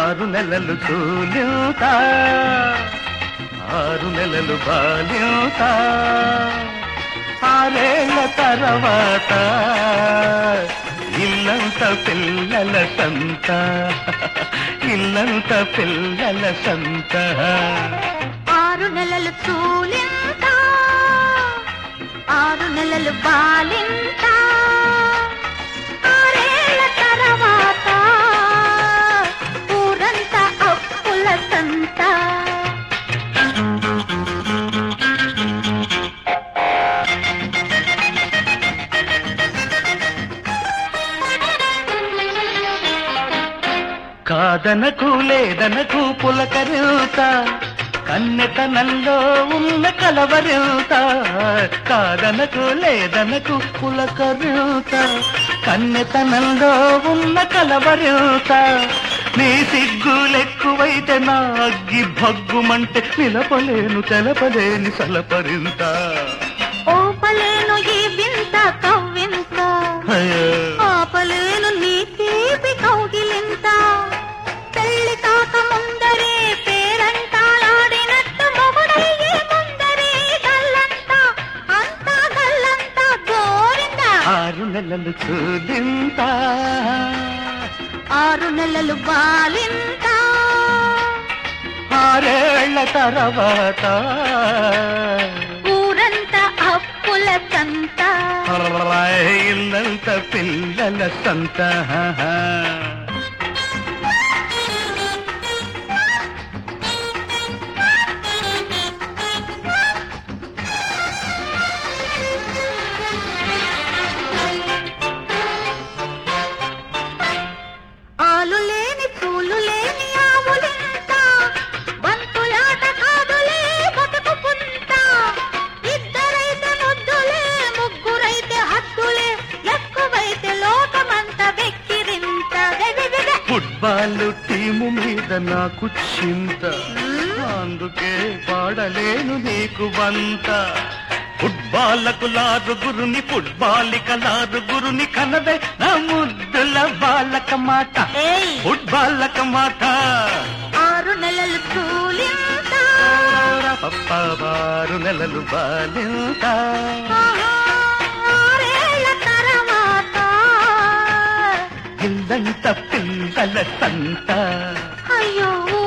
ఆరు నెలలు చూలుత ఆరు నెలలు బాల్యూత ఆరేళ్ల తర్వాత ఇల్లంత పిల్లల సంత ఇల్లంత పిల్లల సంత ఆరు నెలలు చూలింత ఆరు నెలలు బాలింత ఆరేళ్ల తర్వాత ఊరంతా అప్పుల సంత కాదనకు లేదనకు పులకరిత కన్నెతనంలో ఉన్న కలవరిత కాదనకు లేదనకు పులకరిత కన్నెతనంలో ఉన్న కలవరిత నీ సిగ్గులెక్కువైతే నా అగ్గి భగ్గుమంటే నిలపలేను తెలపలేని సలపరింత ఓపలేను ఈ వింత కవ్వింత అయ్యో. ఆపలేను నీ తీపి కౌగిలింత పెళ్లి కాక ముందరే పేరంటాలాడినట్టు మొగుడయ్యే ముందరే గల్లంతా అంతా గల్లంతా గోరిందా ఆరు నెలలు చూలింత ఆరు నెలలు బాలింత ఆరేళ్ల తర్వాత ఊరంతా అప్పుల సంత ఇల్లంత పిల్లల సంత ఆలు లేని పూలు లేని ఆవులింత బంతులాట కాదులే బతుకు పుంత ఇద్దరైతే ముద్దులే ముగ్గురైతే హద్దులే ఎక్కువైతే లోకమంత వెక్కిరింత గెగెగెగె. ఫుట్బాల్ టీము మీద నాకు చింత అందుకే పాడలేను నీకు వంత ఫుట్బాల్లకు లారుగురుని ఫుట్బాలిక లారుగురుని కనదే నా ముద్దుల బాలక మాట ఏయ్ ఫుట్బాలక మాట ఆరు నెలలు కూలింత పప్పారు నెలలు బాలింత ఆహా, ఆరేళ్ల తర్వాత ఇల్లంత పిల్లల సంత అయ్యో